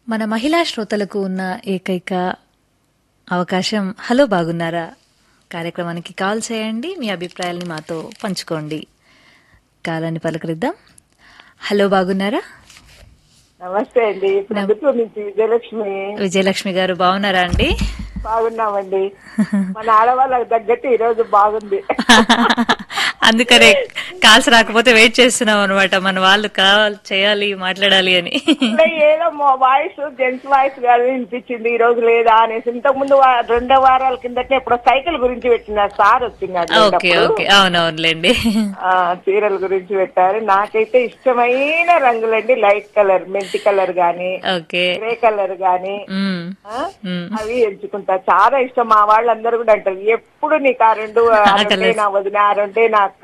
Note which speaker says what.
Speaker 1: మన మహిళా శ్రోతలకు ఉన్న ఏకైక అవకాశం హలో బాగున్నారా కార్యక్రమానికి కాల్ చేయండి మీ అభిప్రాయాల్ని మాతో పంచుకోండి కాలాన్ని పలకరిద్దాం హలో బాగున్నారా
Speaker 2: నమస్తే అండి ప్రభుత్వం నుంచి విజయలక్ష్మి
Speaker 1: విజయలక్ష్మి గారు బాగున్నారా అండి
Speaker 2: బాగున్నామండి మన ఆడవాళ్ళకి తగ్గట్టు ఈ రోజు బాగుంది
Speaker 1: అందుకనే కాల్స్ రాకపోతే వెయిట్ చేస్తున్నాం అనమాట మన వాళ్ళు కాల్ చేయాలి మాట్లాడాలి అని
Speaker 2: అంటే ఏదో వాయిస్ జెంట్స్ వాయిస్ గాని వినిపించింది ఈ రోజు లేదా అనేసి ఇంతకు ముందు వా- రెండో వారాల కిందటే ఇప్పుడు సైకిల్ గురించి పెట్టిన సార్ వచ్చినాడు
Speaker 1: ఓకే ఓకే అవునవునులేండి
Speaker 2: ఆ, చీరల గురించి పెట్టారు నాకైతే ఇష్టమైన రంగులండి లైట్ కలర్ మెంతి కలర్ గాని
Speaker 1: ఓకే
Speaker 2: గ్రే కలర్ గాని
Speaker 1: మ్మ్.
Speaker 2: ఆ,
Speaker 1: మ్మ్.
Speaker 2: అవి ఎంచుకుంటా చాలా ఇష్టం మా వాళ్ళందరూ కూడా అంటారు ఎప్పుడు నీకు ఆ రెండు ఆ రెండే నా వదిన ఆ రెండే నా అక్క